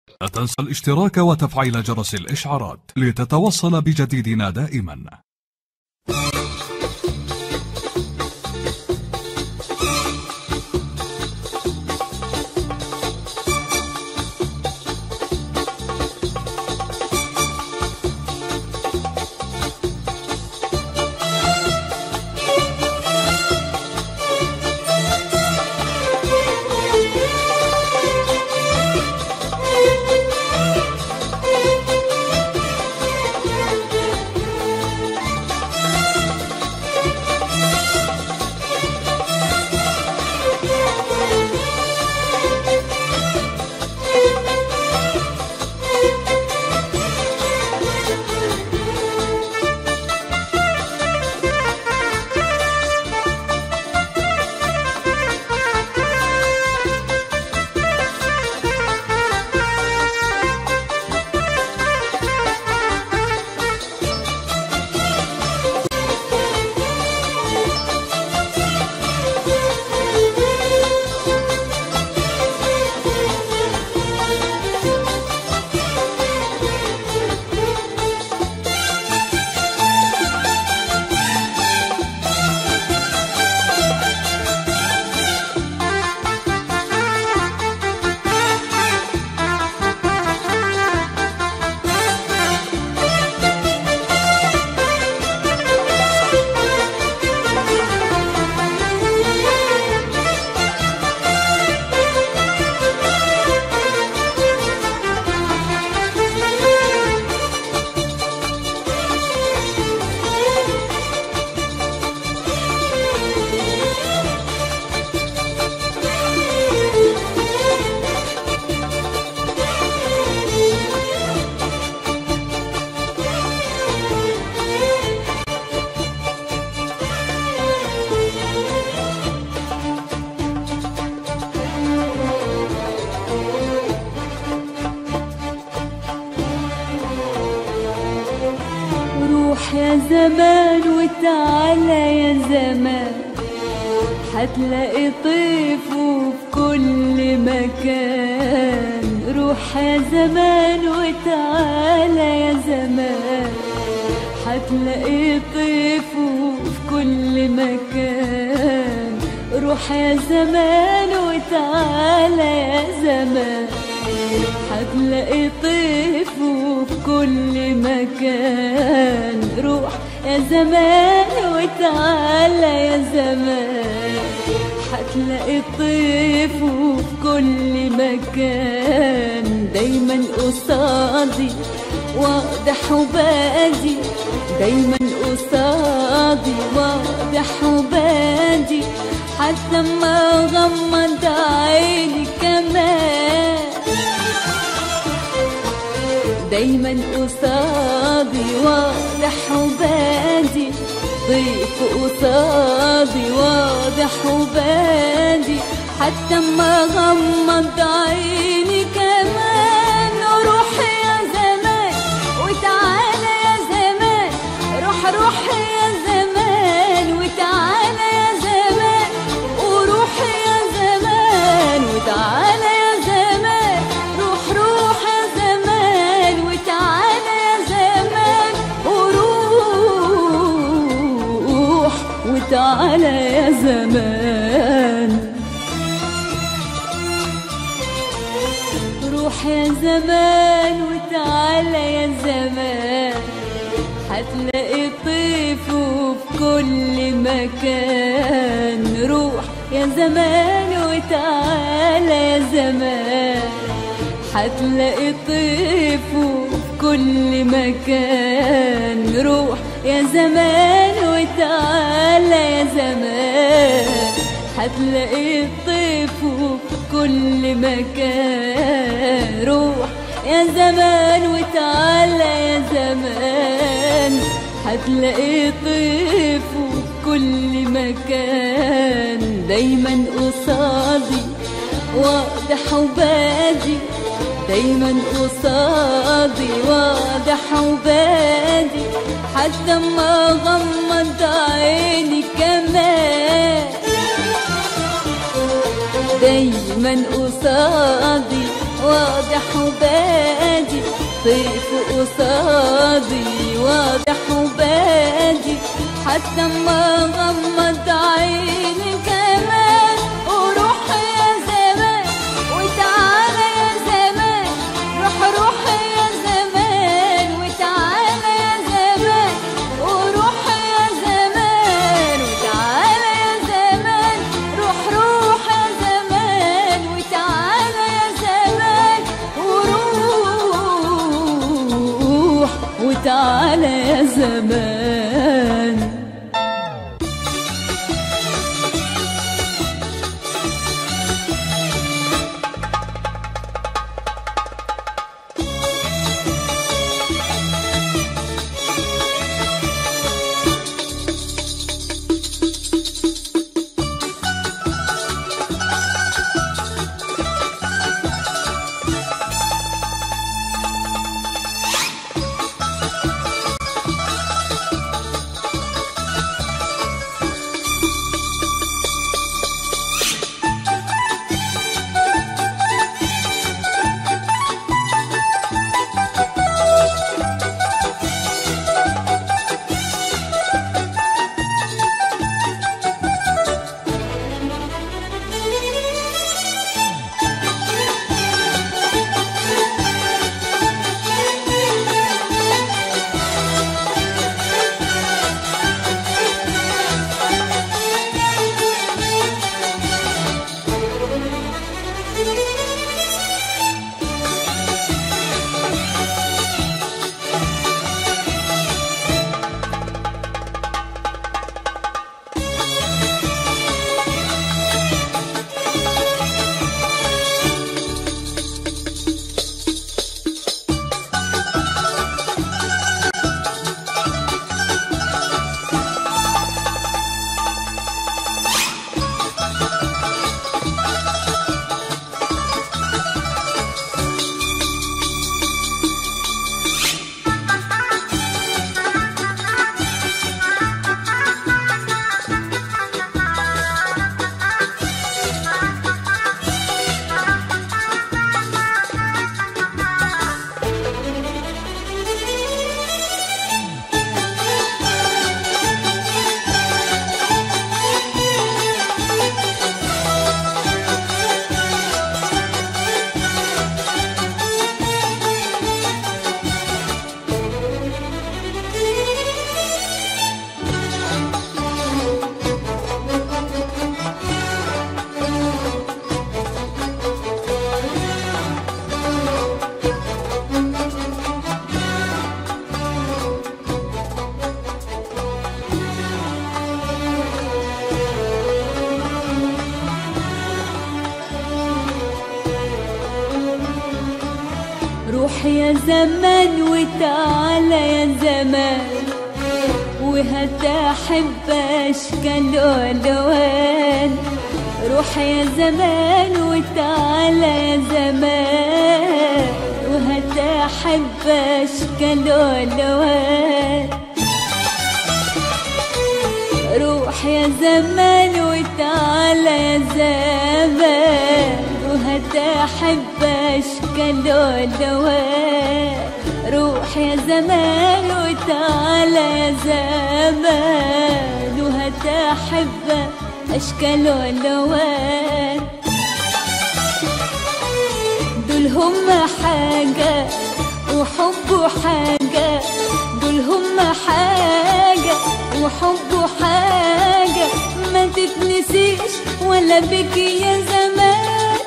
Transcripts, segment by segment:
لا تنسى الاشتراك وتفعيل جرس الإشعارات لتتوصل بجديدنا دائما روح يا زمان وتعالى يا زمان حتلاقي طيفه في كل مكان روح يا زمان وتعالى يا زمان حتلاقي طيفه في كل مكان روح يا زمان وتعالى يا زمان حتلاقي طيفه في كل مكان روح يا زمان وتعالى يا زمان حتلاقي طيفه في كل مكان دايما قصادي واضح وبادي دايما قصادي واضح وبادي حتى ما غمض عيني كمان دايما قصادي واضح وبادي ضيف قصادي واضح وبادي حتى ما غمض عيني كمان روح يا زمان وتعالى يا زمان روح روح يا زمان وتعالى يا زمان وروح يا زمان وتعالى يا زمان روح روح يا زمان وتعالى يا زمان وروح وتعالى يا زمان روح يا زمان وتعالى يا زمان حتلاقي طيفه في كل مكان روح يا زمان وتعالى يا زمان حتلاقي طيفه في كل مكان روح يا زمان وتعالى يا زمان حتلاقي طيفه في كل مكان روح يا زمان وتعالى يا زمان حتلاقي طيفه في كل مكان دايما قصادي واضح وبادي دايما قصادي واضح وبادي حتى ما غمض عيني كمان دايما قصادي واضح وبادي طيف قصادي واضح وبادي حتى ما غمض عيني كمان وروح يا زمان وتعالى يا زمان روح روح يا زمان وتعالى يا زمان وروح يا زمان وتعالى يا زمان روح روح يا زمان وتعالى يا زمان وروح وتعالى يا زمان روح يا زمان وتعالى يا زمان وهات احب اشكال والوان روح يا زمان وتعالى يا زمان وهات احب اشكال والوان روح يا زمان وتعالى يا زمان وهات احب اشكال والوان روح يا زمان وتعالى يا زمان وهات احب اشكال والوان دول هم حاجة وحب حاجة دول هم حاجة وحب حاجة ما تتنسيش ولا بك يا زمان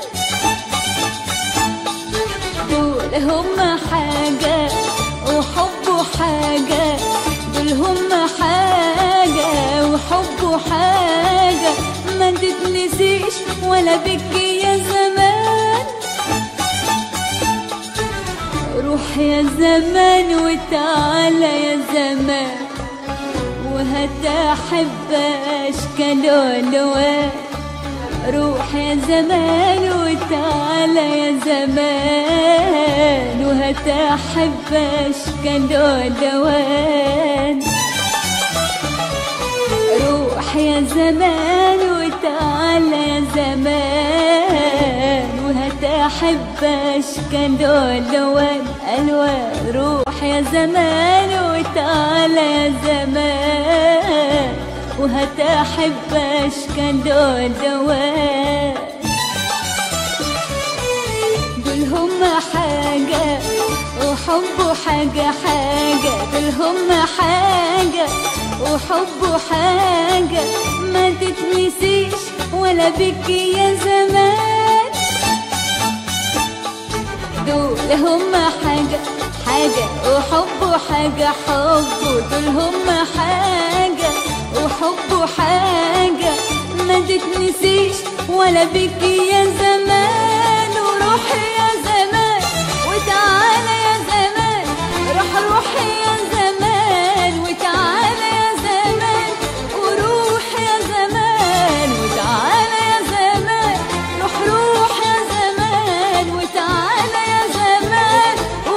دول هم حاجة وحب حاجة دول هم حاجة وحب حاجة ما تتنسيش ولا بك يا زمان روح يا زمان وتعالى يا زمان وهات احب اشكال والوان روح يا زمان وتعالى يا زمان وهات احب اشكال والوان روح يا زمان وتعالى يا زمان وهات احب اشكال والوان ألوان روح يا زمان وتعالى يا زمان وهات أحب أشكال دول دوام دول هما حاجة وحب حاجة حاجة دول هما حاجة وحب حاجة ما تتنسيش ولا بك يا زمان دول هما حاجة حاجة وحب حاجة حب دول هما حاجة وحب حاجة ما تتنسيش ولا بك يا زمان وروح يا زمان وتعالى يا زمان روح روح يا زمان وتعالى يا زمان وروح يا زمان وتعالى يا زمان روح روح يا زمان وتعالى يا زمان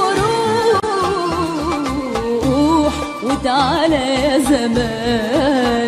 وروح وتعالى يا زمان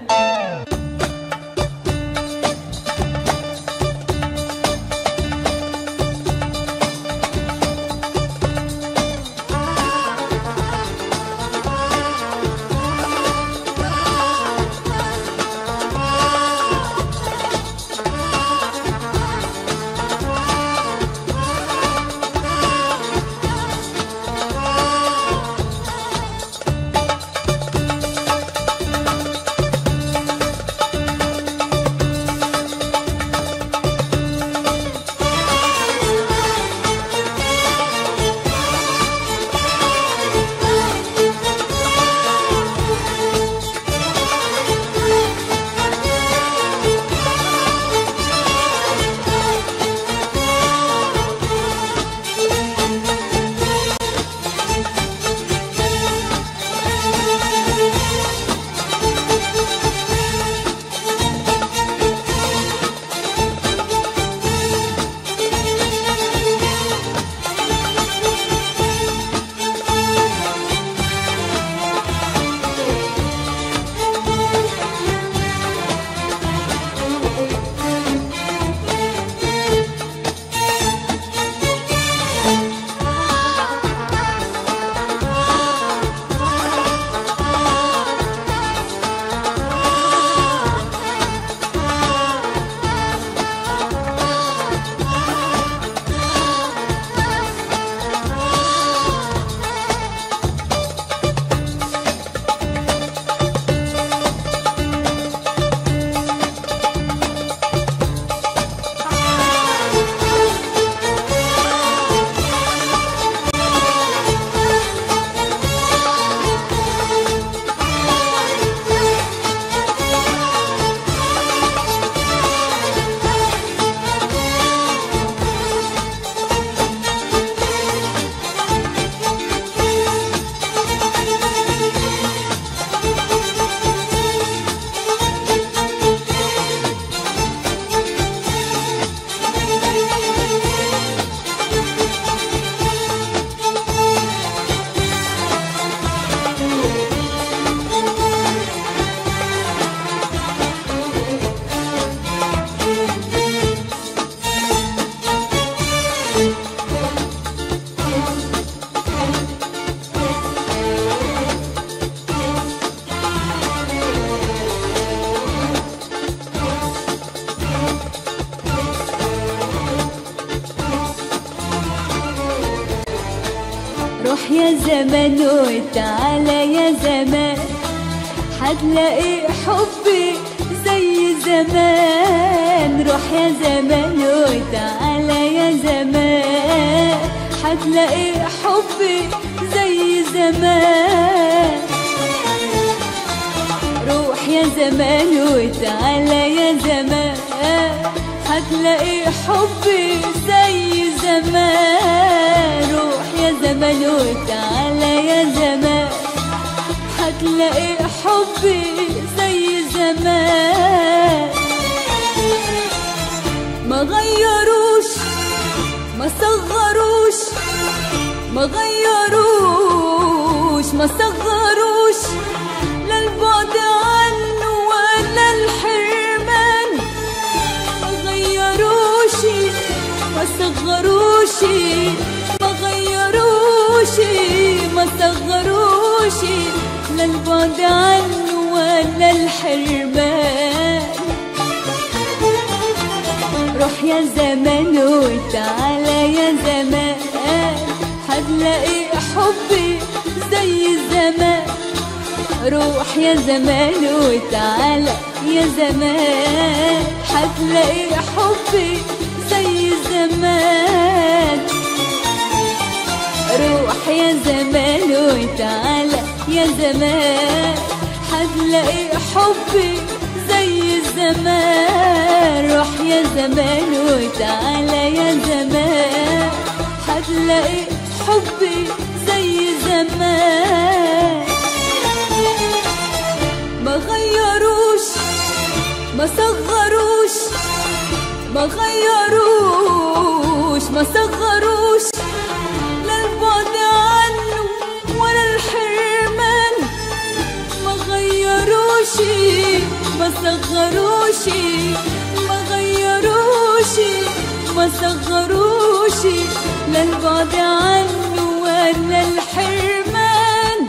روح يا زمان وتعالى يا زمان هتلاقي حبي زي زمان روح يا زمان وتعالى يا زمان هتلاقي حبي زي زمان روح يا زمان وتعالى يا زمان هتلاقي حبي زي زمان روح يا زمان وتعالى يا زمان هتلاقي حبي زي زمان ما غيروش ما صغروش ما غيروش ما صغروش لا البعد عنه ولا الحرمان ما غيروش ما صغروش ما غيروش لا البعد عنه ولا الحرمان روح يا زمان وتعالى يا زمان هتلاقي حبي زي زمان روح يا زمان وتعالى يا زمان هتلاقي حبي زي زمان روح يا زمان وتعالى يا زمان هتلاقي حبي زي زمان روح يا زمان وتعالى يا زمان هتلاقي حبي زي زمان ما غيروش ما صغروش ما غيروش ما صغروش لا البعد عنه ولا الحرمان ما غيروش ما صغروش ما غيروش ما صغروش لا البعد عنه ولا الحرمان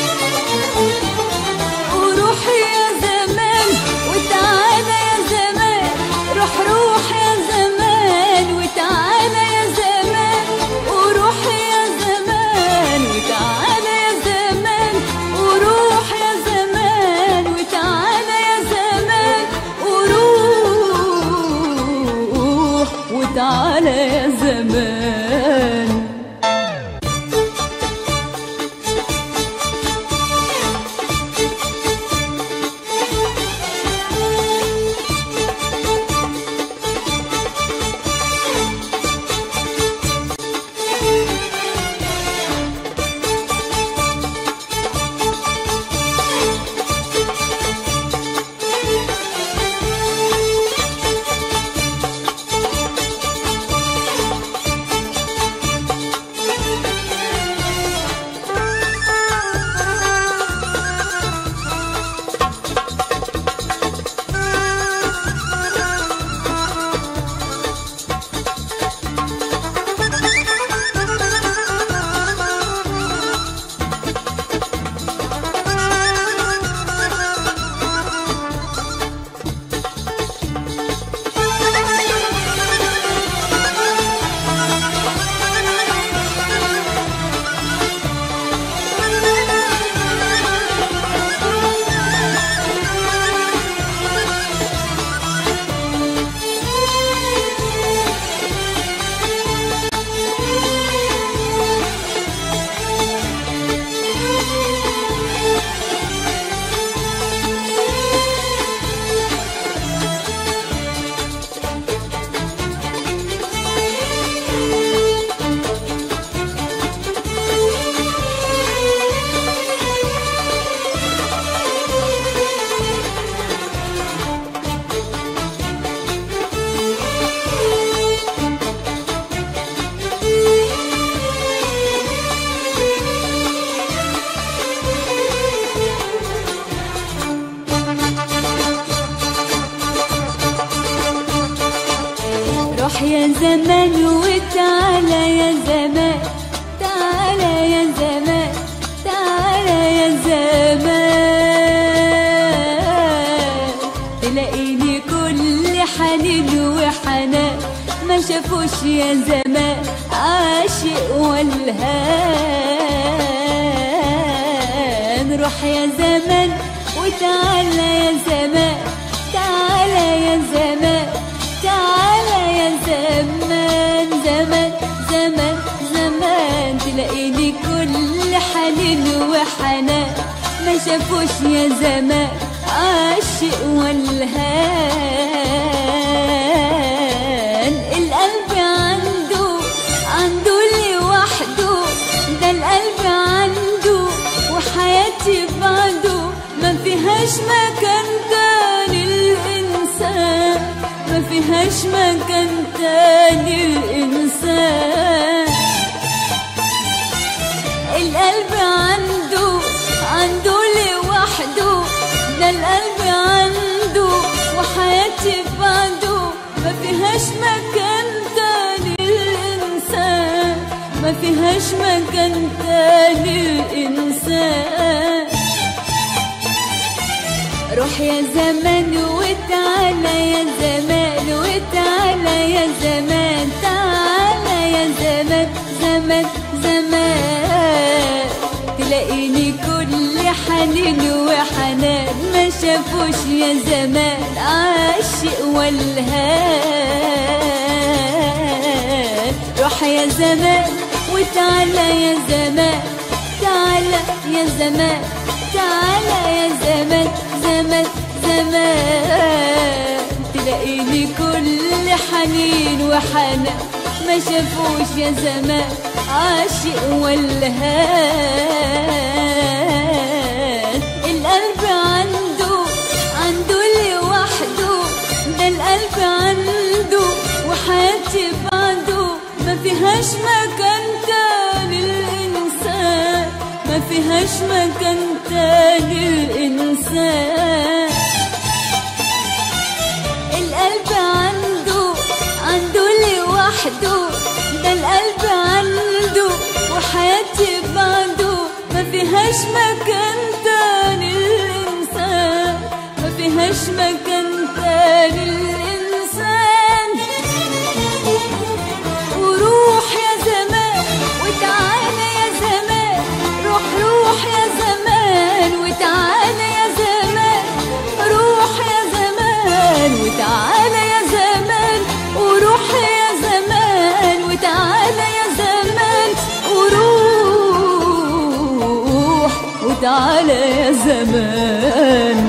وروح يا زمان وتعالى يا زمان روح روح يا زمان وتعالى يا زمان وروح يا زمان وتعالى يا زمان وروح يا زمان وتعالى يا زمان وروح وتعالى يا زمان روح يا زمان وتعالى يا زمان تعالى يا زمان تعالى يا زمان تلاقيني كل حنين وحنان ما شافوش يا زمان عاشق والهان روح يا زمان وتعالى يا زمان تعالى يا زمان تعالى يا زمان زمان زمان زمان تلاقيني كل حنين وحنان ما شافوش يا زمان عاشق والهان القلب عنده عنده لوحده ده القلب عنده وحياتي بعده ما فيهاش مكان تاني الإنسان ما فيهاش مكان تاني الإنسان القلب عنده عنده لوحده ده القلب عنده وحياتي بعده ما فيهاش مكان تاني الإنسان ما فيهاش مكان تاني الإنسان روح يا زمان وتعالى يا زمان وتعالى يا زمان تعالى يا زمان زمان زمان تلاقيني كل حنين وحنان ما شافوش يا زمان عاشق والهان روح يا زمان وتعالى يا زمان تعالى يا زمان تعالى يا زمان زمان زمان تلاقيني كل حنين وحنان ما شافوش يا زمان عاشق والهان القلب عنده عنده لوحده ده القلب عنده وحياتي بعده ما فيهاش مكان تاني للإنسان ما فيهاش مكان تاني للإنسان القلب عنده عنده لوحده ده القلب عنده وحياتي بعده ما فيهاش مكان تاني للإنسان ما فيهاش مكان تاني للإنسان وروح يا زمان وتعالى يا زمان روح روح يا زمان وتعالى يا زمان روح يا زمان وتعالى يا زمان وروح يا زمان وتعالى يا زمان وروح وتعالى يا زمان